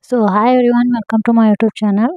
so hi everyone welcome to my YouTube channel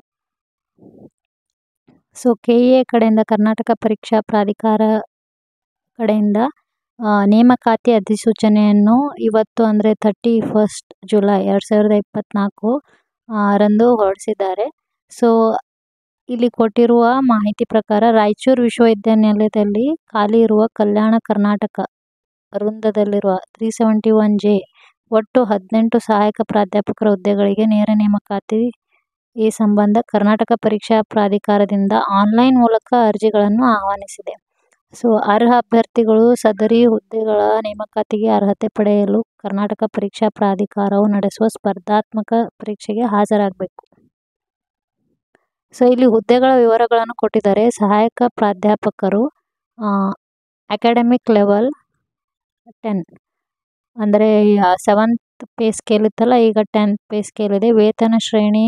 so K A ಕಡೆಯಿಂದ ಕರ್ನಾಟಕ ಪರೀಕ್ಷಾ ಪ್ರಾಧಿಕಾರ ಕಡೆಯಿಂದ ಆ, ನೇಮಕಾತಿ ಅಧಿಸೂಚನೆಯನ್ನು ಇವತ್ತು ಅಂದರೆ ಥರ್ಟಿ ಫಸ್ಟ್ ಜುಲೈ ಎರಡು ಸಾವಿರದ ಇಪ್ಪತ್ತ್ನಾಲ್ಕು ರಂದು ಹೊರಡಿಸಿದ್ದಾರೆ ಸೊ ಇಲ್ಲಿ ಕೊಟ್ಟಿರುವ ಮಾಹಿತಿ ಪ್ರಕಾರ ರಾಯಚೂರು ವಿಶ್ವವಿದ್ಯಾನಿಲಯದಲ್ಲಿ ಖಾಲಿ ಇರುವ ಕಲ್ಯಾಣ ಕರ್ನಾಟಕ ವೃಂದದಲ್ಲಿರುವ ತ್ರೀ ಸೆವೆಂಟಿ ಒನ್ ಜೆ ಒಟ್ಟು ಹದಿನೆಂಟು ಸಹಾಯಕ ಪ್ರಾಧ್ಯಾಪಕರ ಹುದ್ದೆಗಳಿಗೆ ನೇರ ನೇಮಕಾತಿ ಈ ಸಂಬಂಧ ಕರ್ನಾಟಕ ಪರೀಕ್ಷಾ ಪ್ರಾಧಿಕಾರದಿಂದ ಆನ್ಲೈನ್ ಮೂಲಕ ಅರ್ಜಿಗಳನ್ನು ಆಹ್ವಾನಿಸಿದೆ ಸೊ ಅರ್ಹ ಅಭ್ಯರ್ಥಿಗಳು ಸದರಿ ಹುದ್ದೆಗಳ ನೇಮಕಾತಿಗೆ ಅರ್ಹತೆ ಪಡೆಯಲು ಕರ್ನಾಟಕ ಪರೀಕ್ಷಾ ಪ್ರಾಧಿಕಾರವು ನಡೆಸುವ ಸ್ಪರ್ಧಾತ್ಮಕ ಪರೀಕ್ಷೆಗೆ ಹಾಜರಾಗಬೇಕು ಸೊ ಇಲ್ಲಿ ಹುದ್ದೆಗಳ ವಿವರಗಳನ್ನು ಕೊಟ್ಟಿದ್ದಾರೆ ಸಹಾಯಕ ಪ್ರಾಧ್ಯಾಪಕರು ಅಕಾಡೆಮಿಕ್ ಲೆವೆಲ್ ಟೆನ್ ಅಂದರೆ ಸೆವೆಂತ್ ಪೇ ಸ್ಕೇಲ್ ಇತ್ತಲ್ಲ ಈಗ ಟೆಂತ್ ಪೇ ಸ್ಕೇಲ್ ಇದೆ ವೇತನ ಶ್ರೇಣಿ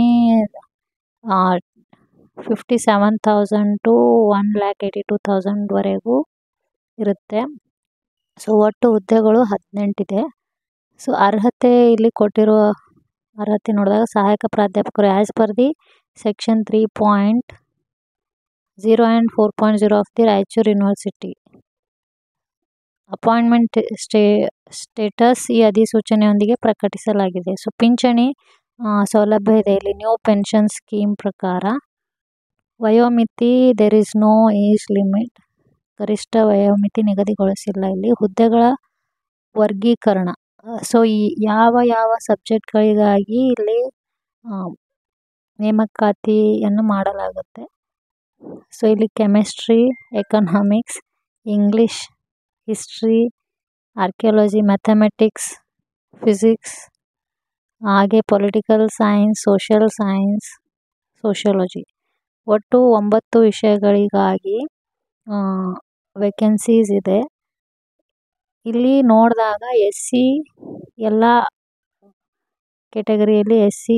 fifty seven thousand to one lakh eighty two ತೌಸಂಡ್ವರೆಗೂ ಇರುತ್ತೆ ಸೊ ಒಟ್ಟು ಹುದ್ದೆಗಳು ಹದಿನೆಂಟಿದೆ ಸೊ ಅರ್ಹತೆ ಇಲ್ಲಿ ಕೊಟ್ಟಿರುವ ಅರ್ಹತೆ ನೋಡಿದಾಗ ಸಹಾಯಕ ಪ್ರಾಧ್ಯಾಪಕರು as per the section three point zero and four point zero of the Raichur university appointment stay status ಈ ಅಧಿಸೂಚನೆಯೊಂದಿಗೆ ಪ್ರಕಟಿಸಲಾಗಿದೆ ಸೊ ಪಿಂಚಣಿ ಆ, ಸೌಲಭ್ಯ ಇದೆ ಇಲ್ಲಿ ನ್ಯೂ ಪೆನ್ಷನ್ ಸ್ಕೀಮ್ ಪ್ರಕಾರ ವಯೋಮಿತಿ there is no age limit ಗರಿಷ್ಠ ವಯೋಮಿತಿ ನಿಗದಿಗೊಳಿಸಿಲ್ಲ ಇಲ್ಲಿ ಹುದ್ದೆಗಳ ವರ್ಗೀಕರಣ ಸೊ ಈ ಯಾವ ಯಾವ ಸಬ್ಜೆಕ್ಟ್ಗಳಿಗಾಗಿ ಇಲ್ಲಿ ಆ, ನೇಮಕಾತಿಯನ್ನು ಮಾಡಲಾಗುತ್ತೆ ಸೊ ಇಲ್ಲಿ chemistry economics English history archaeology mathematics physics ಹಾಗೆ political science social science sociology ಒಟ್ಟು ಒಂಬತ್ತು ವಿಷಯಗಳಿಗಾಗಿ ವೇಕೆನ್ಸೀಸ್ ಇದೆ ಇಲ್ಲಿ ನೋಡಿದಾಗ ಎಸ್ ಸಿ ಎಲ್ಲ ಕೆಟಗರಿಯಲ್ಲಿ ಎಸ್ ಸಿ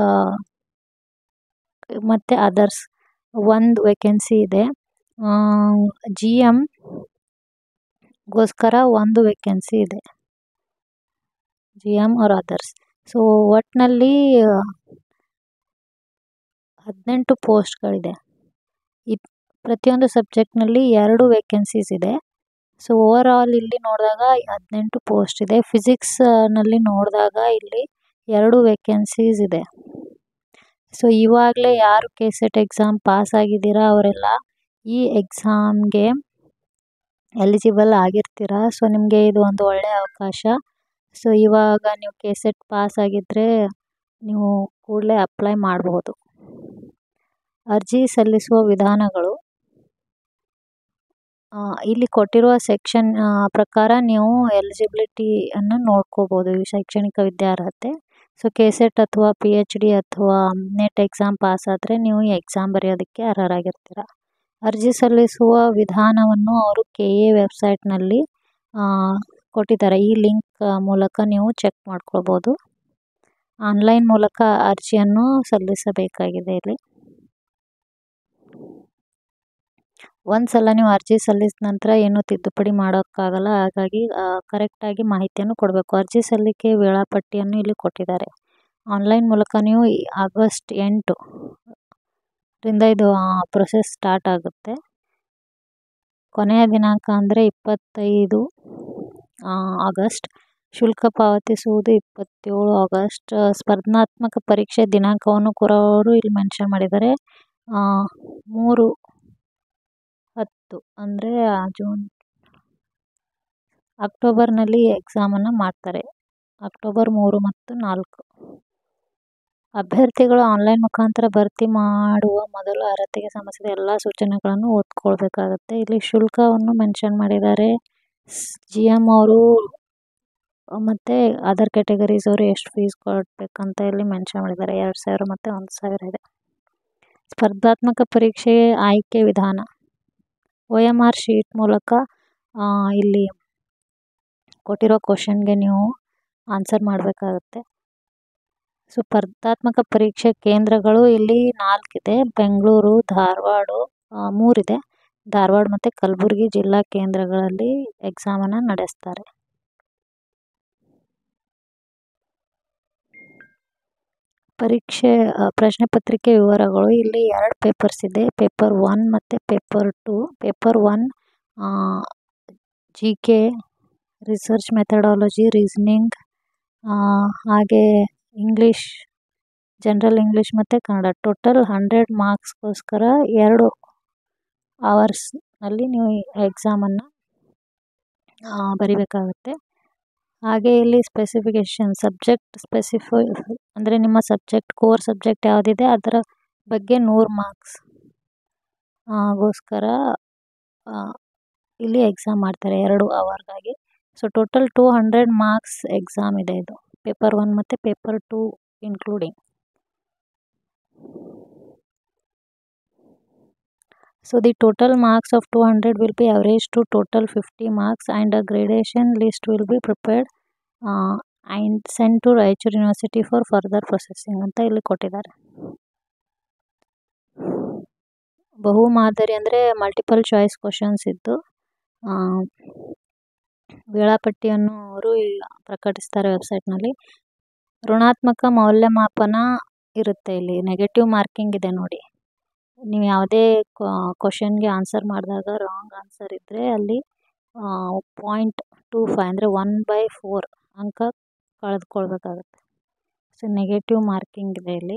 ಮತ್ತು ಅದರ್ಸ್ ಒಂದು ವೇಕೆನ್ಸಿ ಇದೆ ಜಿ ಎಮ್ ಗೋಸ್ಕರ ಒಂದು ವೇಕೆನ್ಸಿ ಇದೆ G M R others so ಒಟ್ಟಿನಲ್ಲಿ ಹದಿನೆಂಟು ಪೋಸ್ಟ್ಗಳಿದೆ ಇದ್ ಪ್ರತಿಯೊಂದು ಸಬ್ಜೆಕ್ಟ್ನಲ್ಲಿ ಎರಡು ವೇಕೆನ್ಸೀಸ್ ಇದೆ ಸೊ ಓವರ್ ಆಲ್ ಇಲ್ಲಿ ನೋಡಿದಾಗ ಹದಿನೆಂಟು ಪೋಸ್ಟ್ ಇದೆ ಫಿಸಿಕ್ಸ್ನಲ್ಲಿ ನೋಡಿದಾಗ ಇಲ್ಲಿ ಎರಡು ವೇಕೆನ್ಸೀಸ್ ಇದೆ ಸೊ ಇವಾಗಲೇ ಯಾರು ಕೆ ಸೆಟ್ ಎಕ್ಸಾಮ್ ಪಾಸ್ ಆಗಿದ್ದೀರಾ ಅವರೆಲ್ಲ ಈ ಎಕ್ಸಾಮ್ಗೆ ಎಲಿಜಿಬಲ್ ಆಗಿರ್ತೀರ ಸೊ ನಿಮಗೆ ಇದು ಒಂದು ಒಳ್ಳೆಯ ಅವಕಾಶ ಸೊ ಇವಾಗ ನೀವು ಕೆ ಸೆಟ್ ಪಾಸ್ ಆಗಿದ್ದರೆ ನೀವು ಕೂಡಲೇ ಅಪ್ಲೈ ಮಾಡಬಹುದು ಅರ್ಜಿ ಸಲ್ಲಿಸುವ ವಿಧಾನಗಳು ಆ, ಇಲ್ಲಿ ಕೊಟ್ಟಿರುವ ಸೆಕ್ಷನ್ ಪ್ರಕಾರ ನೀವು ಎಲಿಜಿಬಿಲಿಟಿಯನ್ನು ನೋಡ್ಕೋಬೋದು ಈ ಶೈಕ್ಷಣಿಕ ವಿದ್ಯಾರ್ಹತೆ ಸೊ ಕೆ ಸೆಟ್ ಅಥವಾ ಪಿ ಎಚ್ ಡಿ ಅಥವಾ ನೆಟ್ ಎಕ್ಸಾಮ್ ಪಾಸ್ ಆದರೆ ನೀವು ಈ ಎಕ್ಸಾಮ್ ಬರೆಯೋದಕ್ಕೆ ಅರ್ಹರಾಗಿರ್ತೀರ ಅರ್ಜಿ ಸಲ್ಲಿಸುವ ವಿಧಾನವನ್ನು ಅವರು ಕೆ ಎ ವೆಬ್ಸೈಟ್ನಲ್ಲಿ ಕೊಟ್ಟಿದ್ದಾರೆ ಈ ಲಿಂಕ್ ಮೂಲಕ ನೀವು ಚೆಕ್ ಮಾಡ್ಕೊಳ್ಬೋದು ಆನ್ಲೈನ್ ಮೂಲಕ ಅರ್ಜಿಯನ್ನು ಸಲ್ಲಿಸಬೇಕಾಗಿದೆ ಇಲ್ಲಿ ಒಂದು ಸಲ ನೀವು ಅರ್ಜಿ ಸಲ್ಲಿಸಿದ ನಂತರ ಏನು ತಿದ್ದುಪಡಿ ಮಾಡೋಕ್ಕಾಗಲ್ಲ ಹಾಗಾಗಿ ಕರೆಕ್ಟಾಗಿ ಮಾಹಿತಿಯನ್ನು ಕೊಡಬೇಕು ಅರ್ಜಿ ಸಲ್ಲಿಕೆ ವೇಳಾಪಟ್ಟಿಯನ್ನು ಇಲ್ಲಿ ಕೊಟ್ಟಿದ್ದಾರೆ ಆನ್ಲೈನ್ ಮೂಲಕ ನೀವು ಈ ಆಗಸ್ಟ್ ಎಂಟು ರಿಂದ ಇದು ಪ್ರೊಸೆಸ್ ಸ್ಟಾರ್ಟ್ ಆಗುತ್ತೆ ಕೊನೆಯ ದಿನಾಂಕ ಅಂದರೆ ಇಪ್ಪತ್ತೈದು ಆ, ಆಗಸ್ಟ್ ಶುಲ್ಕ ಪಾವತಿಸುವುದು ಇಪ್ಪತ್ತೇಳು ಆಗಸ್ಟ್ ಸ್ಪರ್ಧಾತ್ಮಕ ಪರೀಕ್ಷೆ ದಿನಾಂಕವನ್ನು ಕೂಡ ಅವರು ಇಲ್ಲಿ ಮೆನ್ಷನ್ ಮಾಡಿದ್ದಾರೆ ಆ, ಮೂರು ಹತ್ತು ಅಂದರೆ ಜೂನ್ ಅಕ್ಟೋಬರ್ನಲ್ಲಿ ಎಕ್ಸಾಮನ್ನು ಮಾಡ್ತಾರೆ ಅಕ್ಟೋಬರ್ ಮೂರು ಮತ್ತು ನಾಲ್ಕು ಅಭ್ಯರ್ಥಿಗಳು ಆನ್ಲೈನ್ ಮುಖಾಂತರ ಭರ್ತಿ ಮಾಡುವ ಮೊದಲು ಅರ್ಹತೆಗೆ ಸಂಬಂಧಿಸಿದ ಎಲ್ಲ ಸೂಚನೆಗಳನ್ನು ಓದ್ಕೊಳ್ಬೇಕಾಗತ್ತೆ ಇಲ್ಲಿ ಶುಲ್ಕವನ್ನು ಮೆನ್ಷನ್ ಮಾಡಿದ್ದಾರೆ ಜಿ ಎಮ್ ಅವರು ಮತ್ತು ಅದರ್ ಕ್ಯಾಟಗರೀಸ್ ಅವರು ಎಷ್ಟು ಫೀಸ್ ಕೊಡಬೇಕಂತ ಇಲ್ಲಿ ಮೆನ್ಷನ್ ಮಾಡಿದ್ದಾರೆ ಎರಡು ಸಾವಿರ ಮತ್ತು ಒಂದು ಸಾವಿರ ಇದೆ ಸ್ಪರ್ಧಾತ್ಮಕ ಪರೀಕ್ಷೆ ಆಯ್ಕೆ ವಿಧಾನ ಒ ಎಮ್ ಆರ್ ಶೀಟ್ ಮೂಲಕ ಆ, ಇಲ್ಲಿ ಕೊಟ್ಟಿರೋ ಕ್ವಶನ್ಗೆ ನೀವು ಆನ್ಸರ್ ಮಾಡಬೇಕಾಗತ್ತೆ ಸೊ ಸ್ಪರ್ಧಾತ್ಮಕ ಪರೀಕ್ಷೆ ಕೇಂದ್ರಗಳು ಇಲ್ಲಿ ನಾಲ್ಕಿದೆ ಬೆಂಗಳೂರು ಧಾರವಾಡ ಆ, ಮೂರಿದೆ ಧಾರವಾಡ ಮತ್ತು ಕಲಬುರಗಿ ಜಿಲ್ಲಾ ಕೇಂದ್ರಗಳಲ್ಲಿ ಎಕ್ಸಾಮನ್ನು ನಡೆಸ್ತಾರೆ ಪರೀಕ್ಷೆ ಪ್ರಶ್ನೆ ಪತ್ರಿಕೆ ವಿವರಗಳು ಇಲ್ಲಿ ಎರಡು ಪೇಪರ್ಸ್ ಇದೆ ಪೇಪರ್ ಒನ್ ಮತ್ತು paper two paper one G K research methodology reasoning ಹಾಗೆ ಇಂಗ್ಲೀಷ್ ಜನರಲ್ ಇಂಗ್ಲೀಷ್ ಮತ್ತು ಕನ್ನಡ ಟೋಟಲ್ ಹಂಡ್ರೆಡ್ ಮಾರ್ಕ್ಸ್ಗೋಸ್ಕರ ಎರಡು ಅವರ್ಸ್ನಲ್ಲಿ ನೀವು ಎಕ್ಸಾಮನ್ನು ಬರಿಬೇಕಾಗುತ್ತೆ ಹಾಗೆ ಇಲ್ಲಿ ಸ್ಪೆಸಿಫಿಕೇಷನ್ ಸಬ್ಜೆಕ್ಟ್ ಸ್ಪೆಸಿಫೈ ಅಂದರೆ ನಿಮ್ಮ ಸಬ್ಜೆಕ್ಟ್ ಕೋರ್ ಸಬ್ಜೆಕ್ಟ್ ಯಾವುದಿದೆ ಅದರ ಬಗ್ಗೆ ನೂರು ಮಾರ್ಕ್ಸ್ ಗೋಸ್ಕರ ಇಲ್ಲಿ ಎಕ್ಸಾಮ್ ಮಾಡ್ತಾರೆ ಎರಡು ಅವರ್ಗಾಗಿ so total two hundred marks exam ಇದೆ ಇದು ಪೇಪರ್ ಒನ್ ಮತ್ತು paper two including So the total marks of 200 will be averaged to total 50 marks and a gradation list will be prepared uh, and sent to Raichur university for further processing ಅಂತ ಇಲ್ಲಿ ಕೊಟ್ಟಿದ್ದಾರೆ ಬಹು ಮಾದರಿ ಅಂದರೆ multiple choice questions ಇದ್ದು ವೇಳಾಪಟ್ಟಿಯನ್ನು ಅವರು ಪ್ರಕಟಿಸ್ತಾರೆ ವೆಬ್ಸೈಟ್ನಲ್ಲಿ ಋಣಾತ್ಮಕ ಮೌಲ್ಯಮಾಪನ ಇರುತ್ತೆ ಇಲ್ಲಿ ನೆಗೆಟಿವ್ ಮಾರ್ಕಿಂಗ್ ಇದೆ ನೋಡಿ ನೀವು ಯಾವುದೇ ಕ್ವಶನ್ಗೆ ಆನ್ಸರ್ ಮಾಡಿದಾಗ ರಾಂಗ್ ಆನ್ಸರ್ ಇದ್ದರೆ ಅಲ್ಲಿ ಪಾಯಿಂಟ್ ಟೂ ಫೈವ್ ಅಂದರೆ ಒನ್ ಬೈ ಫೋರ್ ಅಂಕ ಕಳೆದುಕೊಳ್ಬೇಕಾಗತ್ತೆ ಸೊ ನೆಗೆಟಿವ್ ಮಾರ್ಕಿಂಗ್ ಇದೆ ಇಲ್ಲಿ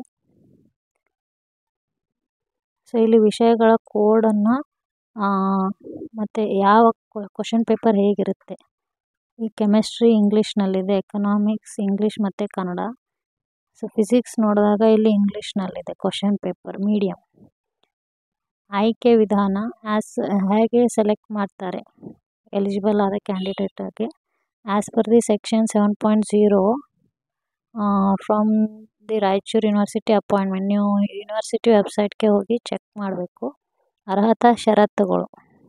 ಸೊ ಇಲ್ಲಿ ವಿಷಯಗಳ ಕೋಡನ್ನು ಮತ್ತು ಯಾವ ಕ್ವಶನ್ ಪೇಪರ್ ಹೇಗಿರುತ್ತೆ ಈ ಕೆಮಿಸ್ಟ್ರಿ ಇಂಗ್ಲೀಷ್ನಲ್ಲಿದೆ ಎಕನಾಮಿಕ್ಸ್ ಇಂಗ್ಲೀಷ್ ಮತ್ತು ಕನ್ನಡ ಸೊ ಫಿಸಿಕ್ಸ್ ನೋಡಿದಾಗ ಇಲ್ಲಿ ಇಂಗ್ಲೀಷ್ನಲ್ಲಿದೆ ಕ್ವಶನ್ ಪೇಪರ್ ಮೀಡಿಯಮ್ ಆಯ್ಕೆ ವಿಧಾನ ಆ್ಯಸ್ ಹೇಗೆ ಸೆಲೆಕ್ಟ್ ಮಾಡ್ತಾರೆ ಎಲಿಜಿಬಲ್ ಆದ ಕ್ಯಾಂಡಿಡೇಟಾಗಿ as per the section seven point zero from the Raichur university appointment ನೀವು ಯೂನಿವರ್ಸಿಟಿ ವೆಬ್ಸೈಟ್ಗೆ ಹೋಗಿ ಚೆಕ್ ಮಾಡಬೇಕು ಅರ್ಹತಾ ಷರತ್ತುಗಳು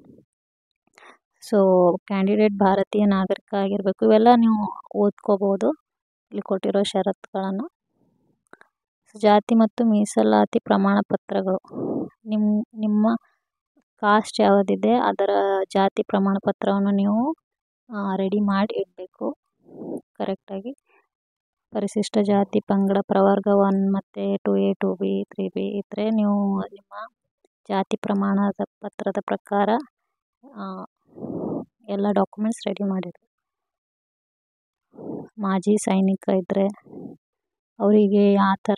ಸೊ ಕ್ಯಾಂಡಿಡೇಟ್ ಭಾರತೀಯ ನಾಗರಿಕ ಆಗಿರಬೇಕು ಇವೆಲ್ಲ ನೀವು ಓದ್ಕೋಬೋದು ಇಲ್ಲಿ ಕೊಟ್ಟಿರೋ ಷರತ್ತುಗಳನ್ನು ಜಾತಿ ಮತ್ತು ಮೀಸಲಾತಿ ಪ್ರಮಾಣ ಪತ್ರಗಳು ನಿಮ್ಮ ನಿಮ್ಮ ಕಾಸ್ಟ್ ಯಾವುದಿದೆ ಅದರ ಜಾತಿ ಪ್ರಮಾಣ ಪತ್ರವನ್ನು ನೀವು ರೆಡಿ ಮಾಡಿ ಇಡಬೇಕು ಕರೆಕ್ಟಾಗಿ ಪರಿಶಿಷ್ಟ ಜಾತಿ ಪಂಗಡ ಪ್ರವರ್ಗ ಒನ್ ಮತ್ತು two A two B three B ಇದ್ದರೆ ನೀವು ನಿಮ್ಮ ಜಾತಿ ಪ್ರಮಾಣದ ಪತ್ರದ ಪ್ರಕಾರ ಎಲ್ಲ ಡಾಕ್ಯುಮೆಂಟ್ಸ್ ರೆಡಿ ಮಾಡಿರಿ ಮಾಜಿ ಸೈನಿಕ ಇದ್ದರೆ ಅವರಿಗೆ ಯಾವ ಥರ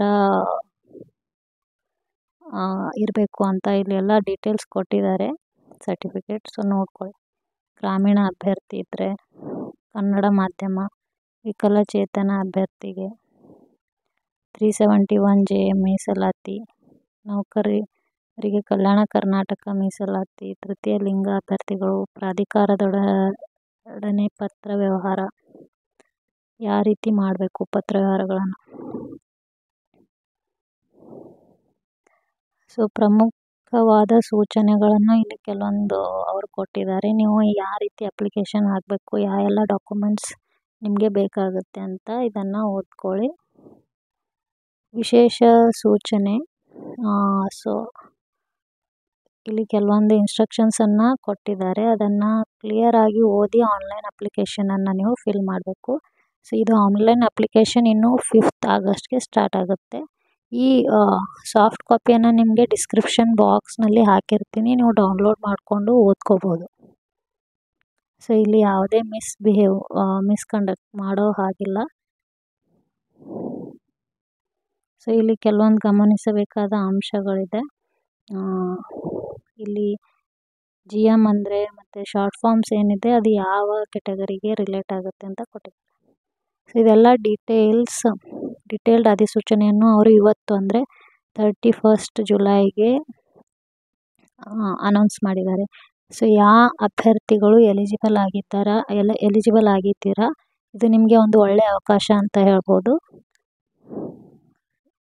ಇರಬೇಕು ಅಂತ ಇಲ್ಲಿ ಎಲ್ಲ ಡೀಟೇಲ್ಸ್ ಕೊಟ್ಟಿದ್ದಾರೆ ಸರ್ಟಿಫಿಕೇಟ್ ಸೊ ನೋಡ್ಕೊಳ್ಳಿ ಗ್ರಾಮೀಣ ಅಭ್ಯರ್ಥಿ ಇದ್ದರೆ ಕನ್ನಡ ಮಾಧ್ಯಮ ವಿಕಲಚೇತನ ಅಭ್ಯರ್ಥಿಗೆ ತ್ರೀ ಸೆವೆಂಟಿ ಒನ್ ಜೆ ಮೀಸಲಾತಿ ನೌಕರರಿಗೆ ಕಲ್ಯಾಣ ಕರ್ನಾಟಕ ಮೀಸಲಾತಿ ತೃತೀಯ ಲಿಂಗ ಅಭ್ಯರ್ಥಿಗಳು ಪ್ರಾಧಿಕಾರದೊಡನೆ ಪತ್ರ ವ್ಯವಹಾರ ಯಾವ ರೀತಿ ಮಾಡಬೇಕು ಪತ್ರ ವ್ಯವಹಾರಗಳನ್ನು ಸೊ ಪ್ರಮುಖವಾದ ಸೂಚನೆಗಳನ್ನು ಇಲ್ಲಿ ಕೆಲವೊಂದು ಅವರು ಕೊಟ್ಟಿದ್ದಾರೆ ನೀವು ಯಾವ ರೀತಿ ಅಪ್ಲಿಕೇಶನ್ ಹಾಕಬೇಕು ಯಾವ ಎಲ್ಲ ಡಾಕ್ಯುಮೆಂಟ್ಸ್ ನಿಮಗೆ ಬೇಕಾಗುತ್ತೆ ಅಂತ ಇದನ್ನು ಓದ್ಕೊಳ್ಳಿ ವಿಶೇಷ ಸೂಚನೆ ಸೊ ಇಲ್ಲಿ ಕೆಲವೊಂದು ಇನ್ಸ್ಟ್ರಕ್ಷನ್ಸನ್ನು ಕೊಟ್ಟಿದ್ದಾರೆ ಅದನ್ನು ಕ್ಲಿಯರಾಗಿ ಓದಿ ಆನ್ಲೈನ್ ಅಪ್ಲಿಕೇಶನನ್ನು ನೀವು ಫಿಲ್ ಮಾಡಬೇಕು ಸೊ ಇದು ಆನ್ಲೈನ್ ಅಪ್ಲಿಕೇಶನ್ ಇನ್ನು ಫಿಫ್ತ್ ಆಗಸ್ಟ್ಗೆ ಸ್ಟಾರ್ಟ್ ಆಗುತ್ತೆ ಈ ಸಾಫ್ಟ್ ಕಾಪಿಯನ್ನು ನಿಮಗೆ ಡಿಸ್ಕ್ರಿಪ್ಷನ್ ಬಾಕ್ಸ್ನಲ್ಲಿ ಹಾಕಿರ್ತೀನಿ ನೀವು ಡೌನ್ಲೋಡ್ ಮಾಡಿಕೊಂಡು ಓದ್ಕೋಬೋದು ಸೊ ಇಲ್ಲಿ ಯಾವುದೇ ಮಿಸ್ಬಿಹೇವ್ ಮಿಸ್ಕಂಡಕ್ಟ್ ಮಾಡೋ ಹಾಗಿಲ್ಲ ಸೊ ಇಲ್ಲಿ ಕೆಲವೊಂದು ಗಮನಿಸಬೇಕಾದ ಅಂಶಗಳಿದೆ ಇಲ್ಲಿ ಜಿ ಎಮ್ ಅಂದರೆ ಮತ್ತು ಶಾರ್ಟ್ ಫಾರ್ಮ್ಸ್ ಏನಿದೆ ಅದು ಯಾವ ಕೆಟಗರಿಗೆ ರಿಲೇಟ್ ಆಗುತ್ತೆ ಅಂತ ಕೊಟ್ಟಿದ್ದಾರೆ ಸೊ ಇದೆಲ್ಲ ಡೀಟೇಲ್ಸ್ ಡಿಟೇಲ್ಡ್ ಅಧಿಸೂಚನೆಯನ್ನು ಅವರು ಇವತ್ತು ಅಂದರೆ ತರ್ಟಿ ಫಸ್ಟ್ ಜುಲೈಗೆ ಅನೌನ್ಸ್ ಮಾಡಿದ್ದಾರೆ ಸೊ ಯಾವ ಅಭ್ಯರ್ಥಿಗಳು ಎಲಿಜಿಬಲ್ ಆಗಿದ್ದಾರಾ ಎಲ್ಲ ಎಲಿಜಿಬಲ್ ಆಗಿದ್ದೀರಾ ಇದು ನಿಮಗೆ ಒಂದು ಒಳ್ಳೆಯ ಅವಕಾಶ ಅಂತ ಹೇಳ್ಬೋದು